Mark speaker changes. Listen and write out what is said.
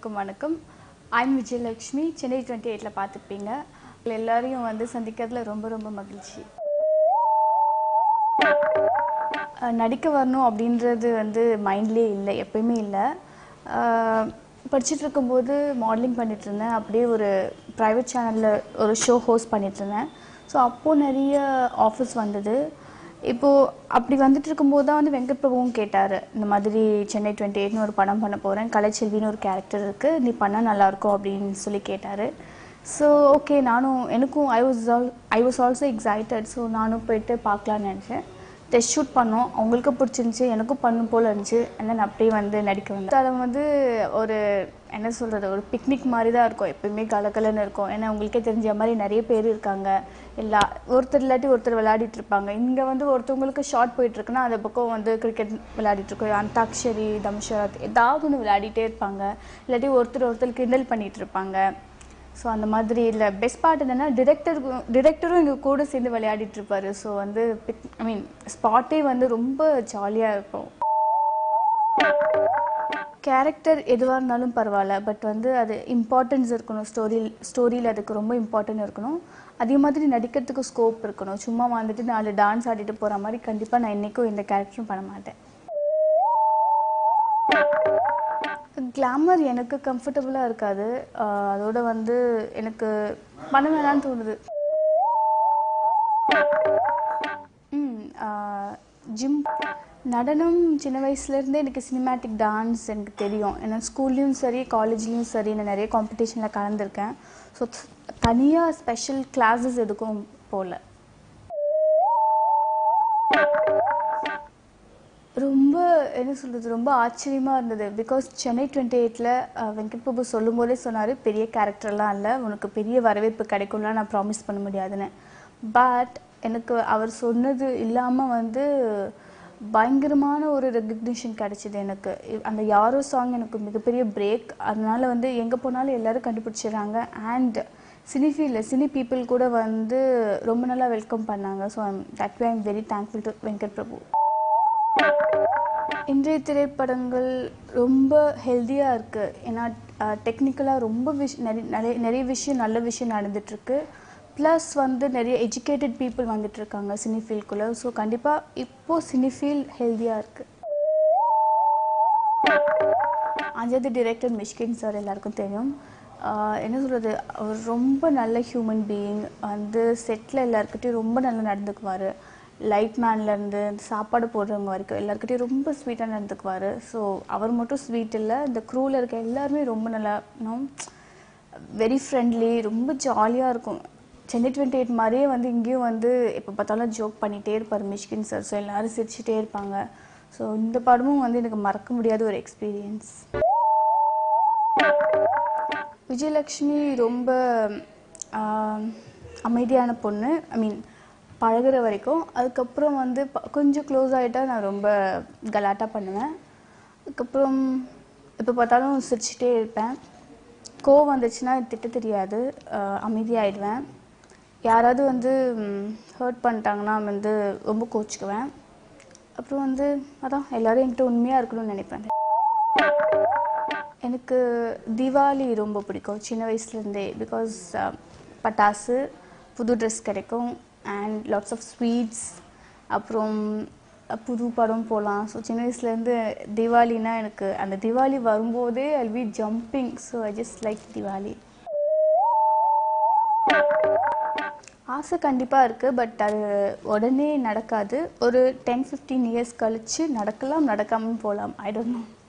Speaker 1: அனைவருக்கும் வணக்கம் I'm Vijayalakshmi Chennai twenty எயிட்டில் பார்த்துருப்பீங்க உங்களை எல்லாரையும் வந்து சந்திக்கிறதுல ரொம்ப ரொம்ப மகிழ்ச்சி அஹ் நடிக்க வரணும் அப்படின்றது வந்து மைண்ட்லேயே இல்லை எப்பயுமே இல்லை படிச்சுட்டு இருக்கும்போது மாடலிங் பண்ணிட்டு இருந்தேன் அப்படியே ஒரு ப்ரைவேட் சேனலில் ஒரு ஷோ ஹோஸ்ட் பண்ணிட்டு இருந்தேன் ஸோ அப்போது நிறைய ஆஃபர்ஸ் வந்தது இப்போது அப்படி வந்துட்டு இருக்கும்போது தான் வந்து வெங்கட் பிரபுவும் கேட்டார் இந்த மாதிரி சென்னை டுவெண்ட்டி எயிட்னு ஒரு படம் பண்ண போகிறேன் கலைச்செல்வின்னு ஒரு கேரக்டர் இருக்குது நீ பண்ணால் நல்லாயிருக்கும் அப்படின்னு சொல்லி கேட்டார் ஸோ ஓகே நானும் எனக்கும் I was I was also excited so நானும் போயிட்டு பார்க்கலான்னு நினச்சேன் டெஸ்ட் ஷூட் பண்ணோம் அவங்களுக்கு பிடிச்சிருந்துச்சி எனக்கும் பண்ணும் போல் இருந்துச்சு and then அப்படியே வந்து நடிக்க வந்தேன் அதில் வந்து ஒரு என்ன சொல்கிறது ஒரு பிக்னிக் மாதிரி தான் இருக்கும் எப்பயுமே கலக்கலன்னு இருக்கும் ஏன்னா உங்களுக்கே தெரிஞ்ச மாதிரி நிறைய பேர் இருக்காங்க எல்லா ஒருத்தர் இல்லாட்டி ஒருத்தர் விளையாடிட்டு இருப்பாங்க இங்கே வந்து ஒருத்தவங்களுக்கு ஷார்ட் போயிட்டு இருக்குன்னா அந்த பக்கம் வந்து கிரிக்கெட் விளையாடிட்டு இருக்கோம் அந்தாக்ஷரி தம்ஷரத் ஏதாவது ஒன்று விளையாடிட்டே இருப்பாங்க இல்லாட்டி ஒருத்தர் ஒருத்தர் கிண்டல் பண்ணிட்டு இருப்பாங்க ஸோ அந்த மாதிரி இல்லை பெஸ்ட் பார்ட் என்னென்னா டிரெக்டர் டிரெக்டரும் எங்கள் கூட சேர்ந்து விளையாடிட்டு இருப்பாரு ஸோ வந்து பிக் ஐ மீன் ஸ்பாட்டே வந்து ரொம்ப ஜாலியாக இருக்கும் கேரக்டர் எதுவாக இருந்தாலும் பரவாயில்ல பட் வந்து அது இம்பார்ட்டன்ஸ் இருக்கணும் ஸ்டோரி ஸ்டோரியில் அதுக்கு ரொம்ப இம்பார்ட்டன்ட் இருக்கணும் அதே மாதிரி நடிக்கிறதுக்கு ஸ்கோப் இருக்கணும் சும்மா வந்துட்டு நாலு டான்ஸ் ஆடிட்டு போகிற மாதிரி கண்டிப்பாக நான் என்றைக்கும் எந்த கேரக்டரும் பண்ண மாட்டேன் கிளாமர் எனக்கு கம்ஃபர்டபுளாக இருக்காது ஆஹ் அதோட வந்து எனக்கு பண்ண வேணாம்னு தோணுது ஜிம் நடனம் சின்ன வயசுலேருந்தே எனக்கு சினிமேட்டிக் டான்ஸ் எனக்கு தெரியும் ஏன்னா ஸ்கூல்லேயும் சரி காலேஜ்லேயும் சரி நான் நிறைய காம்படிஷனில் கலந்துருக்கேன் ஸோ தனியாக ஸ்பெஷல் கிளாஸஸ் எதுக்கும் போகல ரொம்ப என்ன சொல்கிறது ரொம்ப ஆச்சரியமாக இருந்தது பிகாஸ் சென்னை டுவெண்ட்டி எயிட்டில் வெங்கட் பிரபு சொல்லும் போதே சொன்னார் பெரிய கேரக்டர்லாம் இல்லை உனக்கு பெரிய வரவேற்பு கிடைக்கும்லாம் நான் ப்ராமிஸ் பண்ண முடியாதுன்னு பட் எனக்கு அவர் சொன்னது இல்லாமல் வந்து பயங்கரமான ஒரு ரெகக்னிஷன் கிடைச்சிது எனக்கு இ- அந்த யாரோ சாங் எனக்கு மிகப்பெரிய பிரேக் அதனால வந்து எங்கே போனாலும் எல்லாரும் கண்டுபிடிச்சிடுறாங்க அண்ட் சினி ஃபீல்டில் சினி பீப்புள் கூட வந்து ரொம்ப நல்லா வெல்கம் பண்ணாங்க so that way I'm very thankful to Venkat Prabhu இன்றைய திரைப்படங்கள் ரொம்ப ஹெல்த்தியாக இருக்குது ஏன்னா டெக்னிக்கலாக ரொம்ப விஷ் நிறைய நிறைய நிறைய விஷயம் நல்ல விஷயம் நடந்துட்டுருக்கு ப்ளஸ் வந்து நிறைய எஜுகேட்டட் பீப்புள் வந்துட்டுருக்காங்க சினி ஃபீல்டுக்குள்ளே ஸோ கண்டிப்பாக இப்போது சினி ஃபீல்ட் ஹெல்த்தியாக இருக்குது அஞ்சாவது டிரெக்டர் மிஷ்கின் சார் எல்லாருக்கும் தெரியும் ஆஹ் என்ன சொல்கிறது அவர் ரொம்ப நல்ல ஹியூமன் பீயிங் வந்து செட்டில் எல்லாருக்கிட்டையும் ரொம்ப நல்லா நடந்துக்குவார் லைட் மேன்லேருந்து சாப்பாடு போடுறவங்க வரைக்கும் எல்லாருக்கிட்டையும் ரொம்ப ஸ்வீட்டாக நடந்துக்குவார் ஸோ அவர் மட்டும் ஸ்வீட் இல்லை இந்த க்ரூவில் இருக்க எல்லாருமே ரொம்ப நல்லா வெரி ஃப்ரெண்ட்லி ரொம்ப ஜாலியாக இருக்கும் சென்னை டுவெண்ட்டி எயிட் மாதிரியே வந்து இங்கேயும் வந்து எப்போ பார்த்தாலும் ஜோக் பண்ணிகிட்டே இருப்பார் மிஷ்கின் சார் ஸோ எல்லோரும் சிரிச்சிட்டே இருப்பாங்க ஸோ இந்த படமும் வந்து எனக்கு மறக்க முடியாத ஒரு எக்ஸ்பீரியன்ஸ் விஜயலக்ஷ்மி ரொம்ப ஆஹ், அமைதியான பொண்ணு ஐ மீன் பழகுற வரைக்கும் அதுக்கப்புறம் வந்து ப- கொஞ்சம் க்ளோஸ் ஆகிட்டா நான் ரொம்ப கலாட்டா பண்ணுவேன் அதுக்கப்புறம் எப்போ பார்த்தாலும் சிரிச்சிட்டே இருப்பேன் கோவம் வந்துச்சுன்னா திட்ட தெரியாது ஆஹ், அமைதியாயிடுவேன் யாராவது வந்து ஹர்ட் பண்ணிட்டாங்கன்னா வந்து ரொம்ப கோச்சிக்குவேன் அப்புறம் வந்து அதான் எல்லாரும் என்கிட்ட உண்மையாக இருக்கணும்னு நினைப்பேன் எனக்கு தீபாவளி ரொம்ப பிடிக்கும் சின்ன வயசுலேருந்தே பிகாஸ் பட்டாசு புது ட்ரெஸ் கிடைக்கும் அண்ட் லாட்ஸ் ஆஃப் ஸ்வீட்ஸ் அப்புறம் அஹ், புது படம் போகலாம் ஸோ சின்ன வயசுலேருந்து தீபாவளினா எனக்கு அந்த தீபாவளி வரும்போதே I be jumping so I just like Deepavali ஆசை கண்டிப்பாக இருக்குது பட் அது உடனே நடக்காது ஒரு டென் ஃபிஃப்டீன் இயர்ஸ் கழித்து நடக்கலாம் நடக்காமல் போகலாம் ஐ டோன்ட் நோ